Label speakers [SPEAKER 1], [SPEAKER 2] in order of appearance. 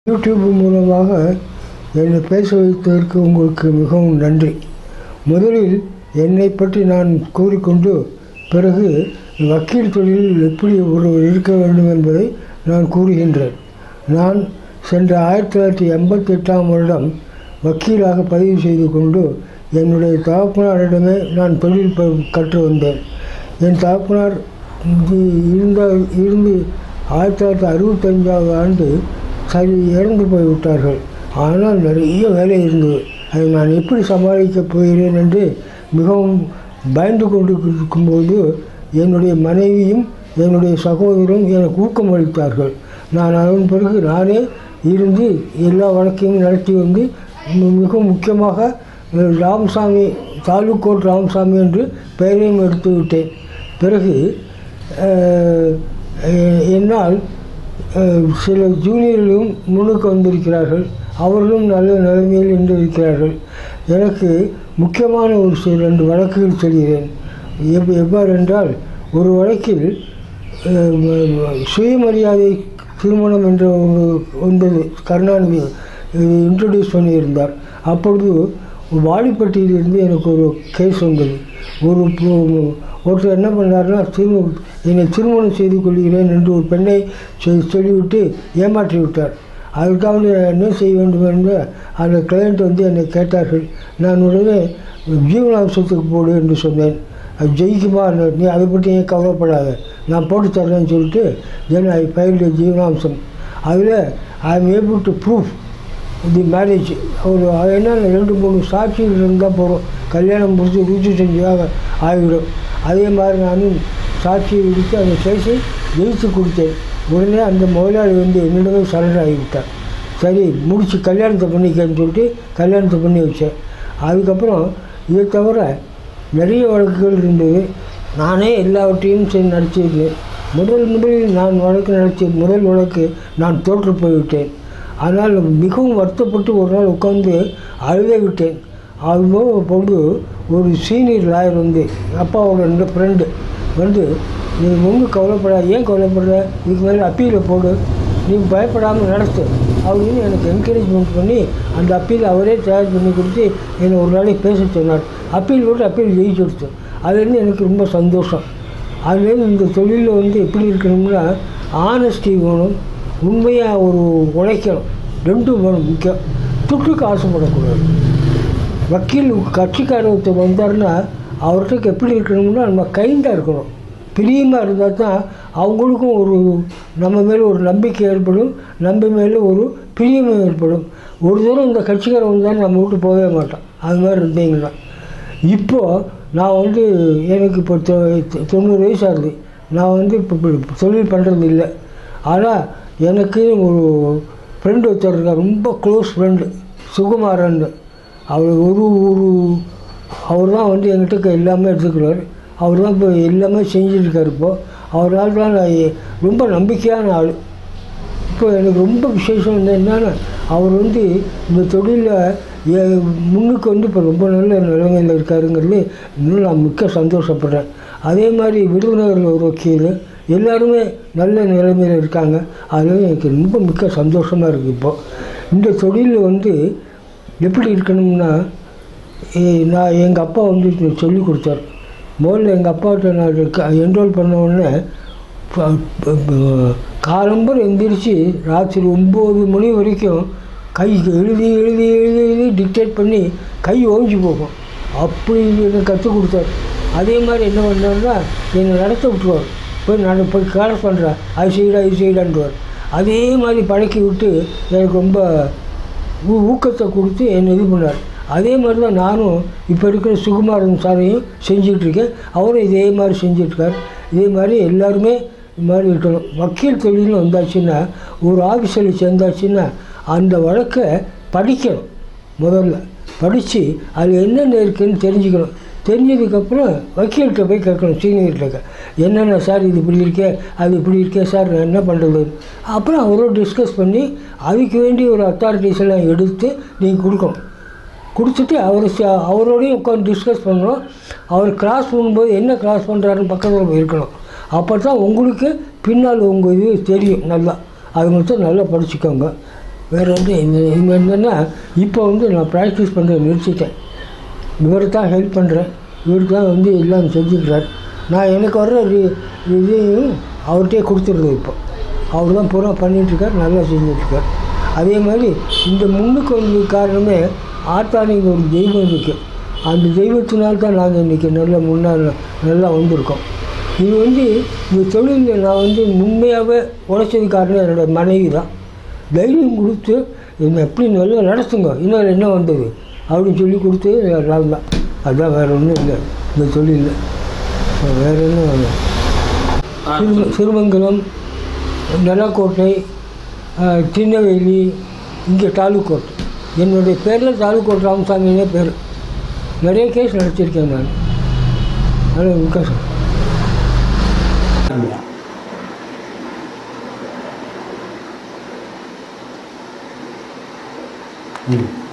[SPEAKER 1] YouTube மூலமாக என்னை பேச வைத்ததற்கு உங்களுக்கு மிகவும் நன்றி முதலில் என்னை பற்றி நான் கூறிக்கொண்டு பிறகு வக்கீல் தொழிலில் எப்படி ஒருவர் இருக்க வேண்டும் என்பதை நான் கூறுகின்றேன் நான் சென்ற ஆயிரத்தி தொள்ளாயிரத்தி எண்பத்தி எட்டாம் வருடம் வக்கீலாக பதிவு செய்து கொண்டு என்னுடைய தகப்பனாரிடமே நான் தொழில் ப- கற்று வந்தேன் என் தகப்பனார் இங்கு இருந்த இருந்து ஆயிரத்தி தொள்ளாயிரத்தி அறுபத்தஞ்சாவது ஆண்டு சரி இறந்து போய் விட்டார்கள் ஆனால் நிறைய வேலை இருந்தது அதை நான் எப்படி சமாளிக்கப் போகிறேன் என்று மிகவும் பயந்து கொண்டு இருக்கும்போது என்னுடைய மனைவியும் என்னுடைய சகோதரரும் எனக்கு ஊக்கம் அளித்தார்கள் நான் அதன் பிறகு நானே இருந்து எல்லா வழக்கையும் நடத்தி வந்து மி- மிக முக்கியமாக அஹ், ராமசாமி தாலுக்கோட் ராமசாமி என்று பெயரையும் எடுத்து விட்டேன் பிறகு அஹ், அஹ், என்னால் அஹ், சில ஜூனியர்களும் முன்னுக்கு வந்திருக்கிறார்கள் அவர்களும் நல்ல நிலைமையில் இன்று இருக்கிறார்கள் எனக்கு முக்கியமான ஒரு சில ரெண்டு வழக்குகள் சொல்கிறேன் எவ் எவ்வாறு என்றால் ஒரு வழக்கில் அஹ், ம- சுயமரியாதை திருமணம் என்ற ஒரு வந்தது கருணாநிதி இன்ட்ரடியூஸ் பண்ணியிருந்தார் அப்பொழுது வாடிப்பட்டியிலிருந்து எனக்கு ஒரு கேஸ் வந்தது ஒரு பு- ஒருத்தர் என்ன பண்ணாருன்னா திரு என்னை திருமணம் செய்து கொள்கிறேன் என்று ஒரு பெண்ணை சொ- சொல்லிவிட்டு ஏமாற்றி விட்டார் அதுக்காக நான் என்ன செய்ய வேண்டும் என்று அந்த கிளையண்ட் வந்து என்னை கேட்டார்கள் நான் உடனே ஜீவனாம்சத்துக்கு போடு என்று சொன்னேன் அது ஜெயிக்குமா நீ அதை பற்றி ஏன் கவலைப்படாத நான் போட்டு தர்றேன்னு சொல்லிட்டு தென் ஐ ஃபைல்டு ஜீவனாம்சம் அதில் I am able to proof the marriage ஒரு அது என்ன ரெண்டு மூணு சாட்சிகள் இருந்தால் போதும் கல்யாணம் முடிச்சு ருச்சி செஞ்சாக ஆகிவிடும் அதே மாதிரி நானும் சாட்சியை விடுத்து அந்த கேஸை ஜெயித்து கொடுத்தேன் உடனே அந்த முதலாளி வந்து என்னிடமே சரண்டர் ஆகிவிட்டார் சரி முடிச்சு கல்யாணத்தை பண்ணிக்கன்னு சொல்லிட்டு கல்யாணத்தை பண்ணி வச்சேன் அதுக்கப்புறம் இதை தவிர நிறைய வழக்குகள் இருந்தது நானே எல்லாவற்றையும் சரி நடத்தியிருந்தேன் முதல் முதலில் நான் வழக்கு நடத்திய முதல் வழக்கு நான் தோற்று போய்விட்டேன் ஆனால் மிகவும் வருத்தப்பட்டு ஒரு நாள் உட்காந்து அழுதே விட்டேன் அதுபோக பொழுது ஒரு சீனியர் லாயர் வந்து அப்பாவோட ரெண்டு ஃப்ரெண்டு வந்து நீ ஒன்றும் கவலைப்படாத ஏன் கவலைப்படுற இதுக்கு மேலே அப்பீலை போடு நீ பயப்படாமல் நடத்து அப்படின்னு எனக்கு என்கரேஜ்மெண்ட் பண்ணி அந்த அப்பீல் அவரே தயார் பண்ணி கொடுத்து என்னை ஒரு நாளைக்கு பேச சொன்னார் அப்பீல் போட்டு அப்பீல் ஜெயிச்சு கொடுத்தேன் அதுலேருந்து எனக்கு ரொம்ப சந்தோஷம் அதுலேருந்து இந்த தொழிலில் வந்து எப்படி இருக்கணும்னா ஆனஸ்டி வேணும் உண்மையாக ஒரு உழைக்கணும் ரெண்டும் வேணும் முக்கியம் துட்டுக்கு ஆசைப்படக்கூடாது வக்கீல் கட்சிக்காரர் ஒருத்தர் வந்தாருன்னா அவர்கிட்ட எப்படி இருக்கணும்னா நம்ம கைண்டாக இருக்கணும் பிரியமாக இருந்தால் தான் அவங்களுக்கும் ஒரு நம்ம மேலே ஒரு நம்பிக்கை ஏற்படும் நம்ம மேலே ஒரு பிரியமும் ஏற்படும் ஒரு தூரம் இந்த கட்சிக்காரன் வந்தாலும் நம்ம விட்டு போகவே மாட்டோம் அது மாதிரி இருந்தீங்கன்னா இப்போது நான் வந்து எனக்கு இப்போ தொ- தொண்ணூறு வயசு ஆகுது நான் வந்து இப்போ இப்போ தொழில் பண்ணுறது இல்லை ஆனால் எனக்கு ஒரு ஃப்ரெண்டு ஒருத்தர் இருக்கார் ரொம்ப க்ளோஸ் ஃப்ரெண்டு சுகுமாரன் அவர் ஒரு ஒரு அவர் தான் வந்து என்கிட்ட எல்லாமே எடுத்துக்கிறார் அவர் தான் இப்போ எல்லாமே செஞ்சுருக்காரு இப்போது அவரால் தான் நான் எ- ரொம்ப நம்பிக்கையான ஆள் இப்போ எனக்கு ரொம்ப விசேஷம் வந்து என்னன்னா அவர் வந்து இந்த தொழிலில் முன்னுக்கு வந்து இப்போ ரொம்ப நல்ல நிலைமையில் இருக்காருங்கிறது இன்னும் நான் மிக்க சந்தோஷப்படுறேன் அதே மாதிரி விருதுநகரில் ஒரு வக்கீல் எல்லாருமே நல்ல நிலைமையில் இருக்காங்க அதில் எனக்கு ரொம்ப மிக்க சந்தோஷமாக இருக்குது இப்போது இந்த தொழிலில் வந்து எப்படி இருக்கணும்னா ஏ- நான் எங்கள் அப்பா வந்து சொல்லி கொடுத்தார் முதல்ல எங்கள் அப்பாட்ட நான் என்ரோல் பண்ண உடனே ப- ப- ப- காலம்பரம் எந்திரிச்சு ராத்திரி ஒம்பது மணி வரைக்கும் கை எழுதி எழுதி எழுதி எழுதி டிக்டேட் பண்ணி கை ஓஞ்சி போகும் அப்படி எனக்கு கற்றுக் கொடுத்தார் அதே மாதிரி என்ன பண்ணாருன்னா என்னை நடத்த விட்டுருவார் போய் நான் போய் கிளாஸ் பண்ணுறேன் அது செய்யடா இது செய்யலான்டுவார் அதே மாதிரி பழக்கி விட்டு எனக்கு ரொம்ப ஊ- ஊக்கத்தை கொடுத்து என்னை இது பண்ணார் அதே மாதிரி தான் நானும் இப்போ இருக்கிற சுகுமாரன் சாரையும் செஞ்சிட்ருக்கேன் அவரும் இதே மாதிரி செஞ்சிட்ருக்கார் இதே மாதிரி எல்லாருமே இது மாதிரி இருக்கணும் வக்கீல் தொழில்னு வந்தாச்சுன்னா ஒரு ஆஃபீஸில் சேர்ந்தாச்சுன்னா அந்த வழக்கை படிக்கணும் முதல்ல படித்து அதில் என்னென்ன இருக்குன்னு தெரிஞ்சுக்கணும் தெரிஞ்சதுக்கப்புறம் வக்கீல்கிட்ட போய் கேட்கணும் சீனியர்கிட்ட என்னென்ன சார் இது இப்படி இருக்கே அது இப்படி இருக்கே சார் நான் என்ன பண்ணுறது அப்புறம் அவரோட டிஸ்கஸ் பண்ணி அதுக்கு வேண்டிய ஒரு அத்தாரிட்டிஸ் எல்லாம் எடுத்து நீங்கள் கொடுக்கணும் கொடுத்துட்டு அவர் ச- அவரோடையும் உட்காந்து டிஸ்கஸ் பண்ணணும் அவர் கிராஸ் பண்ணும்போது என்ன கிராஸ் பண்ணுறாருன்னு பக்கத்தில் போய் இருக்கணும் அப்போ தான் உங்களுக்கு பின்னால் உங்கள் இது தெரியும் நல்லா அது மட்டும் நல்லா படிச்சுக்கோங்க வேறு வந்து இந்த இங்கே என்னென்னா இப்போ வந்து நான் ப்ராக்டிஸ் பண்ணுறத நிறுத்திட்டேன் இவருக்கு தான் ஹெல்ப் பண்ணுறேன் இவருக்கு தான் வந்து எல்லாம் செஞ்சுக்கிறார் நான் எனக்கு வர்ற ரி- இதையும் அவர்கிட்டே கொடுத்துருது இப்போ அவர் தான் பூரா பண்ணிகிட்ருக்கார் நல்லா செஞ்சுட்ருக்கார் அதே மாதிரி இந்த முன்னுக்கு வந்தது காரணமே ஆத்தானிங்க ஒரு தெய்வம் இருக்குது அந்த தெய்வத்தினால் தான் நாங்கள் இன்றைக்கி நல்ல முன்னால் நல்லா வந்திருக்கோம் இது வந்து இந்த தொழிலில் நான் வந்து உண்மையாகவே உழைச்சது காரணம் என்னோடய மனைவி தான் தைரியம் கொடுத்து என்னை எப்படி நல்லா நடத்துங்க இன்னும் என்ன வந்தது அப்படின்னு சொல்லி கொடுத்து நான் தான் அதுதான் வேறு ஒன்றும் இல்லை இந்த தொழிலில் வேறு ஒன்றும் இல்லை சிறும சிறுமங்கலம் நலக்கோட்டை அஹ், திருநெல்வேலி இங்கே தாலுக்கோட்டை என்னுடைய பேரில் தாலுக்கோட்டை ராமசாமினே பேர் நிறைய கேஸ் நடத்தியிருக்கேன் நான் அதனால் விகாசம்
[SPEAKER 2] ம்